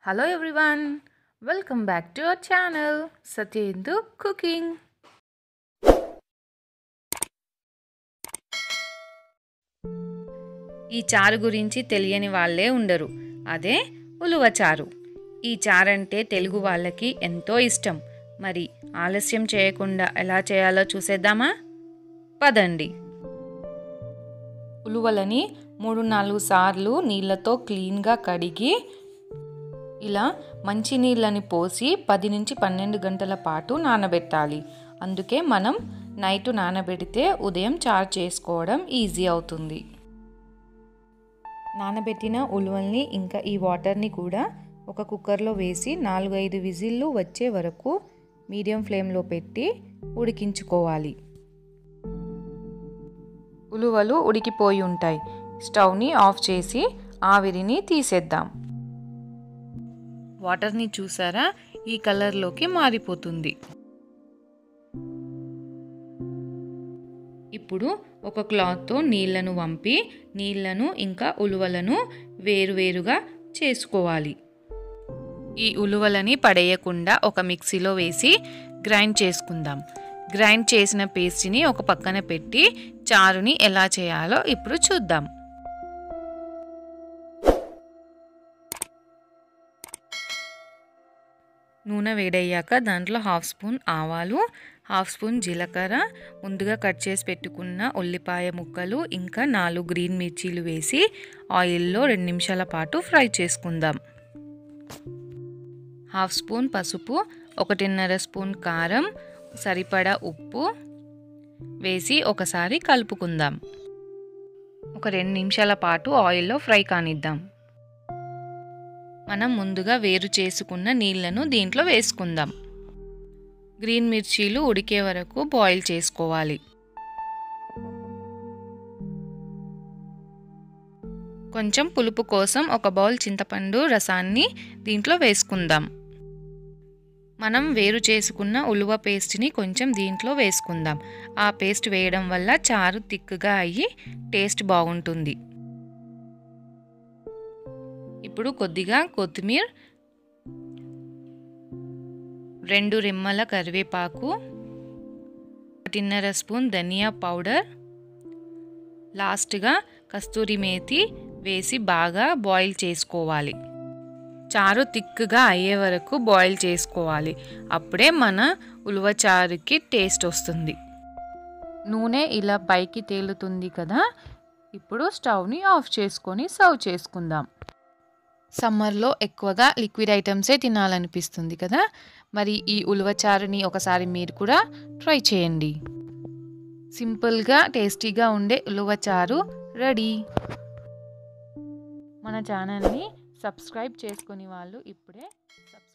Hello everyone, welcome back to our channel Satyendu Cooking. ఈ చారు గురించి తెలియని వాళ్ళే ఉండరు అదే ఉలువ చారు ఈ చారంటే తెలుగు వాళ్ళకి ఎంతో ఇష్టం మరి ఆలస్యం చేయకుండా ఎలా చేయాలో చూసేద్దామా పదండి ఉలువలని మూడు నాలుగు సార్లు నీళ్ళతో క్లీన్గా కడిగి ఇలా మంచి నీళ్ళని పోసి పది నుంచి పన్నెండు గంటల పాటు నానబెట్టాలి అందుకే మనం నైట్ నానబెడితే ఉదయం చారు చేసుకోవడం ఈజీ అవుతుంది నానబెట్టిన ఉలువల్ని ఇంకా ఈ వాటర్ని కూడా ఒక కుక్కర్లో వేసి నాలుగు ఐదు విజిల్లు వచ్చే వరకు మీడియం ఫ్లేమ్లో పెట్టి ఉడికించుకోవాలి ఉలువలు ఉడికిపోయి ఉంటాయి స్టవ్ని ఆఫ్ చేసి ఆవిరిని తీసేద్దాం వాటర్ని చూసారా ఈ కలర్లోకి మారిపోతుంది ఇప్పుడు ఒక క్లాత్తో నీళ్లను వంపి నీళ్లను ఇంకా ఉలువలను వేరువేరుగా చేసుకోవాలి ఈ ఉలువలని పడేయకుండా ఒక మిక్సీలో వేసి గ్రైండ్ చేసుకుందాం గ్రైండ్ చేసిన పేస్ట్ని ఒక పక్కన పెట్టి చారుని ఎలా చేయాలో ఇప్పుడు చూద్దాం నూనె వేడయ్యాక దాంట్లో హాఫ్ స్పూన్ ఆవాలు హాఫ్ స్పూన్ జీలకర్ర ముందుగా కట్ చేసి పెట్టుకున్న ఉల్లిపాయ ముక్కలు ఇంకా నాలుగు గ్రీన్ మిర్చీలు వేసి ఆయిల్లో రెండు నిమిషాల పాటు ఫ్రై చేసుకుందాం హాఫ్ స్పూన్ పసుపు ఒకటిన్నర స్పూన్ కారం సరిపడా ఉప్పు వేసి ఒకసారి కలుపుకుందాం ఒక రెండు నిమిషాల పాటు ఆయిల్లో ఫ్రై కానిద్దాం మనం ముందుగా వేరు చేసుకున్న నీళ్లను దీంట్లో వేసుకుందాం గ్రీన్ మిర్చీలు ఉడికే వరకు బాయిల్ చేసుకోవాలి కొంచెం పులుపు కోసం ఒక బౌల్ చింతపండు రసాన్ని దీంట్లో వేసుకుందాం మనం వేరు చేసుకున్న ఉలువ పేస్ట్ని కొంచెం దీంట్లో వేసుకుందాం ఆ పేస్ట్ వేయడం వల్ల చారు తిక్కుగా అయ్యి టేస్ట్ బాగుంటుంది ఇప్పుడు కొద్దిగా కొత్తిమీర రెండు రెమ్మల కరివేపాకు ఒకటిన్నర స్పూన్ ధనియా పౌడర్ లాస్ట్గా కస్తూరి మేతి వేసి బాగా బాయిల్ చేసుకోవాలి చారు తిక్కుగా అయ్యే వరకు బాయిల్ చేసుకోవాలి అప్పుడే మన ఉలువ చారుకి టేస్ట్ వస్తుంది నూనె ఇలా పైకి తేలుతుంది కదా ఇప్పుడు స్టవ్ని ఆఫ్ చేసుకొని సర్వ్ చేసుకుందాం సమ్మర్లో ఎక్కువగా లిక్విడ్ ఐటమ్సే తినాలనిపిస్తుంది కదా మరి ఈ ఉలువ చారుని ఒకసారి మీరు కూడా ట్రై చేయండి సింపుల్గా టేస్టీగా ఉండే ఉలువ చారు రెడీ మన ఛానల్ని సబ్స్క్రైబ్ చేసుకుని వాళ్ళు ఇప్పుడే